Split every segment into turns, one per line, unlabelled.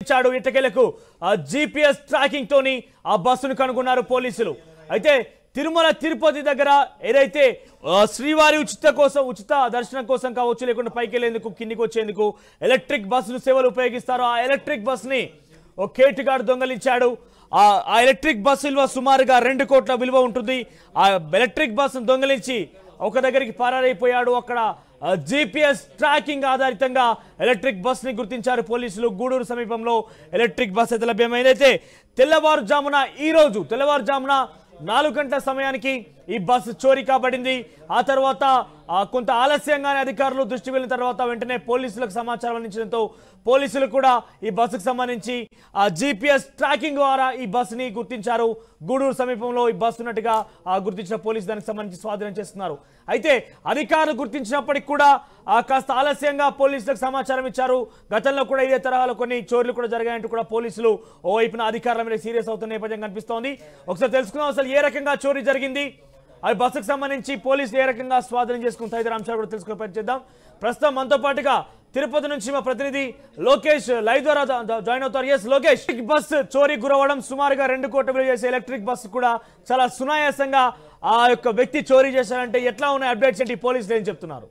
ఇచ్చాడు ఇటకెలకు GPS tracking తోని ఆ బస్సును కనుగొన్నారు పోలీసులు అయితే తిరుమల తిరుపతి దగ్గర ఏదైతే ఆ, శ్రీవారి ఉచిత కోసం ఉచిత దర్శనం కోసం కావచ్చు లేకుంటే పైకి వెళ్ళేందుకు కిందికి వచ్చేందుకు ఎలక్ట్రిక్ బస్సులు సేవలు ఉపయోగిస్తారో ఆ ఎలక్ట్రిక్ బస్ని ఓ కేటుగాడు దొంగలించాడు ఆ ఆ ఎలక్ట్రిక్ బస్ విలువ సుమారుగా రెండు కోట్ల విలువ ఉంటుంది ఆ ఎలక్ట్రిక్ బస్సును దొంగలించి ఒక దగ్గరికి పరారైపోయాడు అక్కడ జిపిఎస్ ట్రాకింగ్ ఆధారితంగా ఎలక్ట్రిక్ బస్ ని గుర్తించారు పోలీసులు గూడూరు సమీపంలో ఎలక్ట్రిక్ బస్ అయితే లభ్యమైంది అయితే తెల్లవారుజామున ఈ రోజు తెల్లవారుజామున నాలుగు గంటల సమయానికి ఈ బస్సు చోరీ కాబడింది ఆ తర్వాత ఆ, కొంత ఆలస్యంగానే అధికారులు దృష్టి వెళ్ళిన తర్వాత వెంటనే పోలీసులకు సమాచారం అందించడంతో పోలీసులు కూడా ఈ బస్సుకు సంబంధించి ఆ జిపిఎస్ ట్రాకింగ్ ద్వారా ఈ బస్సుని గుర్తించారు గూడూరు సమీపంలో ఈ బస్సు ఉన్నట్టుగా ఆ, గుర్తించిన పోలీసు దానికి సంబంధించి స్వాధీనం చేస్తున్నారు అయితే అధికారులు గుర్తించినప్పటికి కూడా ఆ, కాస్త ఆలస్యంగా పోలీసులకు సమాచారం ఇచ్చారు గతంలో కూడా ఇదే తరహాలో కొన్ని చోర్లు కూడా జరిగాయంటూ కూడా పోలీసులు ఓ వైపున అధికారుల మీద సీరియస్ అవుతున్న నేపథ్యం కనిపిస్తోంది ఒకసారి తెలుసుకుందాం అసలు ఏ రకంగా చోరీ జరిగింది అవి బస్సుకు సంబంధించి పోలీసులు ఏ రకంగా స్వాధీనం చేసుకున్న తదితర అంశాలు కూడా తెలుసుకునే ప్రయత్నం చేద్దాం ప్రస్తుతం మనతో పాటుగా తిరుపతి నుంచి మా ప్రతినిధి లోకేష్ లైవ్ ద్వారా జా- జా- జాయిన్ అవుతారు ఎస్ లోకేష్ ఈ బస్ చోరీ గురవడం సుమారుగా రెండు కోట్ల విలువ చేసే ఎలక్ట్రిక్ బస్సు కూడా చాలా సునాయాసంగా ఆ యొక్క వ్యక్తి చోరీ చేశారంటే ఎట్లా ఉన్నాయి అప్డేట్స్ ఏంటి పోలీసులు ఏం చెప్తున్నారు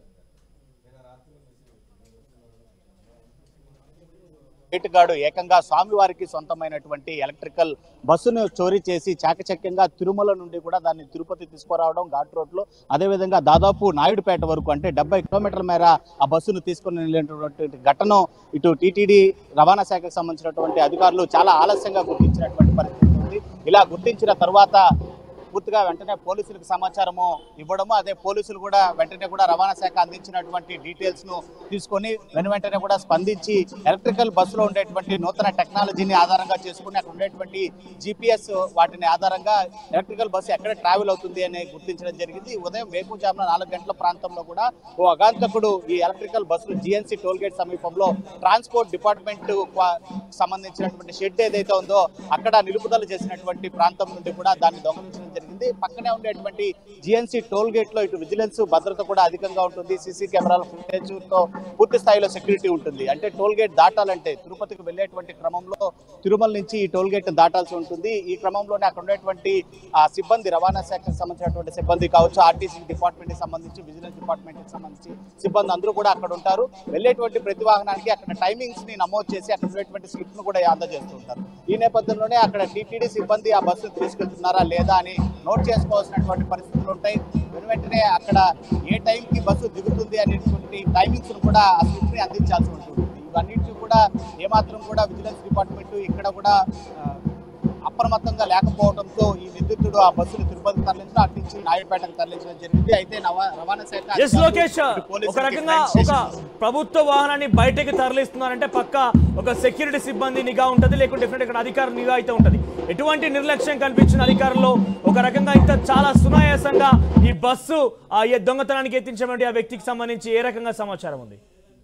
వేటగాడు ఏకంగా స్వామివారికి సొంతమైనటువంటి ఎలక్ట్రికల్ బస్సును చోరీ చేసి చాకచక్యంగా తిరుమల నుండి కూడా దాన్ని తిరుపతి తీసుకురావడం ఘాట్ రోడ్ లో అదేవిధంగా దాదాపు నాయుడుపేట వరకు అంటే డెబ్బై కిలోమీటర్ల మేర ఆ బస్సును తీసుకుని వెళ్ళినటువంటి ఘటన ఇటు టీటీడీ రవాణా శాఖకు సంబంధించినటువంటి అధికారులు చాలా ఆలస్యంగా గుర్తించినటువంటి పరిస్థితి ఉంది ఇలా గుర్తించిన తర్వాత పూర్తిగా వెంటనే పోలీసులకు సమాచారము ఇవ్వడము అదే పోలీసులు కూడా వెంటనే కూడా రవాణా శాఖ అందించినటువంటి డీటెయిల్స్ ను తీసుకొని వెను వెంటనే కూడా స్పందించి ఎలక్ట్రికల్ బస్సులో ఉండేటువంటి నూతన టెక్నాలజీని ఆధారంగా చేసుకుని అక్కడ ఉండేటువంటి జిపిఎస్ వాటిని ఆధారంగా ఎలక్ట్రికల్ బస్సు ఎక్కడ ట్రావెల్ అవుతుంది అని గుర్తించడం జరిగింది ఉదయం వేకుజామున నాలుగు గంటల ప్రాంతంలో కూడా ఓ అగాంతకుడు ఈ ఎలక్ట్రికల్ బస్సులు జిఎన్సీ టోల్ గేట్ సమీపంలో ట్రాన్స్పోర్ట్ డిపార్ట్మెంట్ సంబంధించినటువంటి షెడ్ ఏదైతే ఉందో అక్కడ నిలుపుదల చేసినటువంటి ప్రాంతం నుండి కూడా దాన్ని దొంగలించడం జరిగింది పక్కనే ఉండేటువంటి జిఎన్సీ టోల్ గేట్ లో ఇటు విజిలెన్స్ భద్రత కూడా అధికంగా ఉంటుంది సీసీ కెమెరాల ఫుటేజ్ తో పూర్తి స్థాయిలో సెక్యూరిటీ ఉంటుంది అంటే టోల్ గేట్ దాటాలంటే తిరుపతికి వెళ్ళేటువంటి క్రమంలో తిరుమల నుంచి ఈ టోల్ గేట్ దాటాల్సి ఉంటుంది ఈ క్రమంలోనే అక్కడ ఉండేటువంటి ఆ సిబ్బంది రవాణా శాఖకు సంబంధించినటువంటి సిబ్బంది కావచ్చు ఆర్టీసీ డిపార్ట్మెంట్ కి సంబంధించి విజిలెన్స్ డిపార్ట్మెంట్ కి సంబంధించి సిబ్బంది అందరూ కూడా అక్కడ ఉంటారు వెళ్ళేటువంటి ప్రతి వాహనానికి అక్కడ టైమింగ్స్ ని నమోదు చేసి అక్కడ ఉండేటువంటి స్లిప్ ను కూడా అందజేస్తూ ఉంటారు ఈ నేపథ్యంలోనే అక్కడ టీటీడీ సిబ్బంది ఆ బస్సు తీసుకెళ్తున్నారా లేదా అని నోట్ చేసుకోవాల్సినటువంటి పరిస్థితులు ఉంటాయి వెను వెంటనే అక్కడ ఏ టైంకి బస్సు దిగుతుంది అనేటువంటి టైమింగ్స్ కూడా ఆ స్లిప్ ని అందించాల్సి ఉంటుంది ఇవన్నింటినీ కూడా ఏమాత్రం కూడా విజిలెన్స్ డిపార్ట్మెంట్ ఇక్కడ కూడా ఆ, అప్రమత్తంగా లేకపోవడంతో ఈ నిందితుడు ఆ బస్సును తిరుపతి తరలించడం అటు నుంచి నాయుడుపేటకు తరలించడం జరిగింది అయితే నవ- రవాణా శాఖ
ఎస్ లోకేష్
ఇటు పోలీసులకి
ఒక రకంగా
ఫ్రెండ్స్
ఒక
చేసి-
ప్రభుత్వ వాహనాన్ని బయటకి తరలిస్తున్నారంటే పక్క ఒక సెక్యూరిటీ సిబ్బంది నిఘా ఉంటుంది లేకుంటే డెఫినెట్ ఇక్కడ అధికార నిఘా అయితే ఉంటుంది ఎటువంటి నిర్లక్ష్యం కనిపించిన అధికారులు ఒక రకంగా ఇంత చాలా సునాయాసంగా ఈ బస్సు ఆ ఈ దొంగతనానికి ఎత్తించినటువంటి ఆ వ్యక్తికి సంబంధించి ఏ రకంగా సమాచారం ఉంది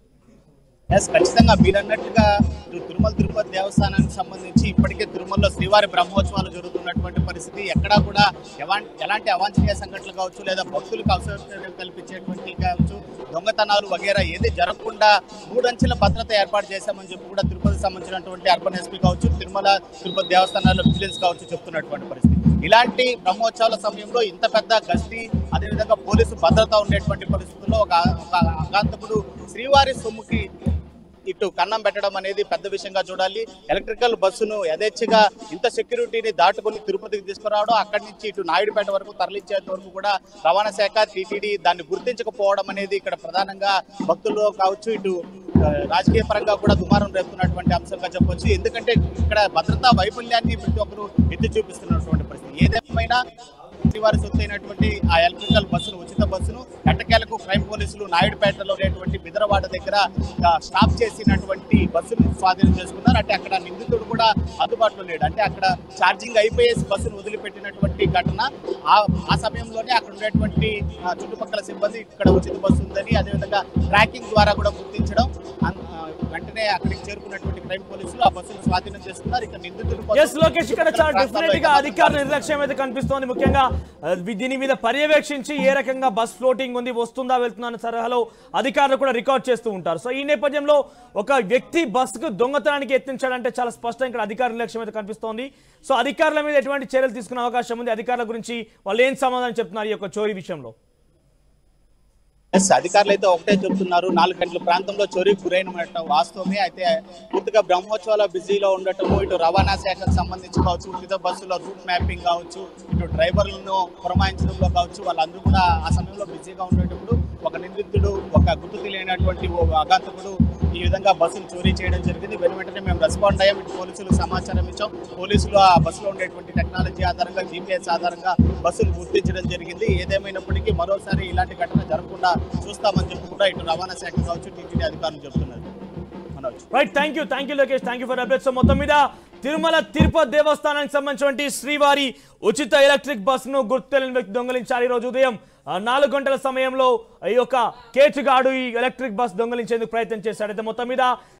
ఎస్ ఖచ్చితంగా మీరు అన్నట్టుగా ఇటు తిరుమల తిరుపతి దేవస్థానానికి సంబంధించి ఇప్పటికే తిరుమలలో శ్రీవారి బ్రహ్మోత్సవాలు జరుగుతున్నటువంటి పరిస్థితి ఎక్కడా కూడా ఎవాన్- ఎలాంటి అవాంఛనీయ సంఘటనలు కావచ్చు లేదా భక్తులకు అవసరం కల్పించేటువంటి కావచ్చు దొంగతనాలు వగేరా ఏది జరగకుండా మూడంచెల భద్రత ఏర్పాటు చేశామని చెప్పి కూడా తిరుపతికి సంబంధించినటువంటి అర్బన్ ఎస్పీ కావచ్చు తిరుమల తిరుపతి దేవస్థానాల్లో విజిలెన్స్ కావచ్చు చెప్తున్నటువంటి పరిస్థితి ఇలాంటి బ్రహ్మోత్సవాల సమయంలో ఇంత పెద్ద గస్తీ అదేవిధంగా పోలీసు భద్రత ఉండేటువంటి పరిస్థితుల్లో ఒక ఒక అగాంతకుడు శ్రీవారి సొమ్ముకి ఇటు కన్నం పెట్టడం అనేది పెద్ద విషయంగా చూడాలి ఎలక్ట్రికల్ బస్సును యథేచ్ఛగా ఇంత సెక్యూరిటీని దాటుకొని తిరుపతికి తీసుకురావడం అక్కడి నుంచి ఇటు నాయుడుపేట వరకు తరలించేంత వరకు కూడా రవాణా శాఖ టీటీడీ దాన్ని గుర్తించకపోవడం అనేది ఇక్కడ ప్రధానంగా భక్తుల్లో కావచ్చు ఇటు ఆ, రాజకీయ పరంగా కూడా దుమారం రేపుతున్నటువంటి అంశంగా చెప్పొచ్చు ఎందుకంటే ఇక్కడ భద్రతా వైఫల్యాన్ని ప్రతి ఒక్కరు ఎత్తి చూపిస్తున్నటువంటి పరిస్థితి ఏదేమైనా వారి సొత్తైనటువంటి ఆ ఎలక్ట్రికల్ బస్సును ఉచిత బస్సును ఎట్టకేలకు క్రైమ్ పోలీసులు నాయుడుపేటలో ఉండేటువంటి బిదరవాడ దగ్గర ఆ, స్టాప్ చేసినటువంటి బస్సును స్వాధీనం చేసుకున్నారు అంటే అక్కడ నిందితుడు కూడా అందుబాటులో లేడు అంటే అక్కడ ఛార్జింగ్ అయిపోయేసి బస్సును వదిలిపెట్టినటువంటి ఘటన ఆ ఆ సమయంలోనే అక్కడ ఉండేటువంటి ఆ, చుట్టుపక్కల సిబ్బంది ఇక్కడ ఉచిత బస్సు ఉందని అదేవిధంగా ట్రాకింగ్ ద్వారా కూడా గుర్తించడం అన్- ఆ, వెంటనే అక్కడికి చేరుకున్నటువంటి క్రైమ్ పోలీసులు ఆ బస్సును స్వాధీనం చేసుకున్నారు ఇక నిందితుడు కోసం
ఎస్ లోకేష్ ఇక్కడ చాలా
ప్రాంతాల్లో
డెఫినెట్ గా
అయితే
అధికారుల నిర్లక్ష్యం అయితే కనిపిస్తోంది ముఖ్యంగా ఆ, దీని మీద పర్యవేక్షించి ఏ రకంగా బస్ ఫ్లోటింగ్ ఉంది వస్తుందా వెళ్తుందా అనే తరహాలో అధికారులు కూడా రికార్డ్ చేస్తూ ఉంటారు సో ఈ నేపథ్యంలో ఒక వ్యక్తి బస్సుకు దొంగతనానికి యత్నించాడంటే చాలా స్పష్టంగా ఇక్కడ అధికారుల లక్ష్యం అయితే కనిపిస్తోంది సో అధికారుల మీద ఎటువంటి చర్యలు తీసుకునే అవకాశం ఉంది అధికారుల గురించి వాళ్ళు ఏం సమాధానం చెప్తున్నారు ఈ యొక్క చోరీ విషయంలో
ఎస్ అధికారులు అయితే ఒకటే చెప్తున్నారు నాలుగు గంటల ప్రాంతంలో చోరీకి గురైన వాస్తవమే అయితే పూర్తిగా బ్రహ్మోత్సవాల బిజీలో ఉండటము ఇటు రవాణా శాఖకు సంబంధించి కావచ్చు వివిధ బస్సుల రూట్ మ్యాపింగ్ కావచ్చు ఇటు డ్రైవర్లను పురమాయించడంలో కావచ్చు వాళ్ళందరూ కూడా ఆ సమయంలో బిజీగా ఉండేటప్పుడు ఒక నిందితుడు ఒక గుర్తు తెలియనటువంటి ఓ అఘాతకుడు ఈ విధంగా బస్సులు చోరీ చేయడం జరిగింది వెను వెంటనే మేము రెస్పాండ్ అయ్యాం ఇటు పోలీసులకు సమాచారం ఇచ్చాం పోలీసులు ఆ బస్సులో ఉండేటువంటి టెక్నాలజీ ఆధారంగా జీపీఎస్ ఆధారంగా బస్సులు గుర్తించడం జరిగింది ఏదేమైనప్పటికీ మరోసారి ఇలాంటి ఘటన జరగకుండా చూస్తామని చెప్పి కూడా ఇటు రవాణా శాఖ కావచ్చు టీటీడీ అధికారులు చెప్తున్నారు Manoj
right thank you thank you Lokesh thank you for updates మొత్తం మీద తిరుమల తిరుపతి దేవస్థానానికి సంబంధించినటువంటి శ్రీవారి ఉచిత ఎలక్ట్రిక్ బస్సును గుర్తు తెలియని వ్యక్తి దొంగలించారు ఈ రోజు ఉదయం ఆ, నాలుగు గంటల సమయంలో ఈ యొక్క కేచుగాడు ఈ ఎలక్ట్రిక్ బస్ దొంగలించేందుకు ప్రయత్నం చేశాడు అయితే మొత్తం మీద